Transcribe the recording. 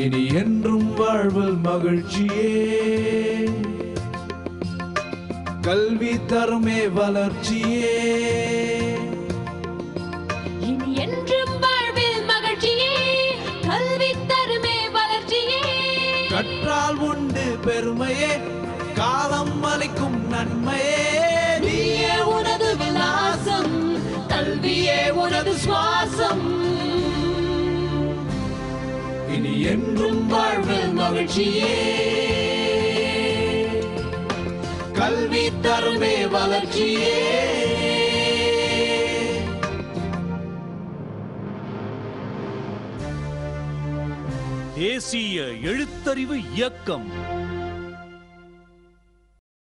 இனி என்றும் வாழ்வில் மகிழ்ச்சியே கல்வி தருமே வளர்ச்சியே இனி என்றும் வாழ்வில் மகிழ்ச்சியே கல்வி தருமே வளர்ச்சியே கற்றால் உண்டு பெருமையே காலம் அளிக்கும் நன்மையே நீயே உனது விலாசம் கல்வியே உனது சுவாசம் இனி என்றும் வாழ்வில் மகிழ்ச்சியே கல்வி தருமே வளர்ச்சியே தேசிய எழுத்தறிவு இயக்கம்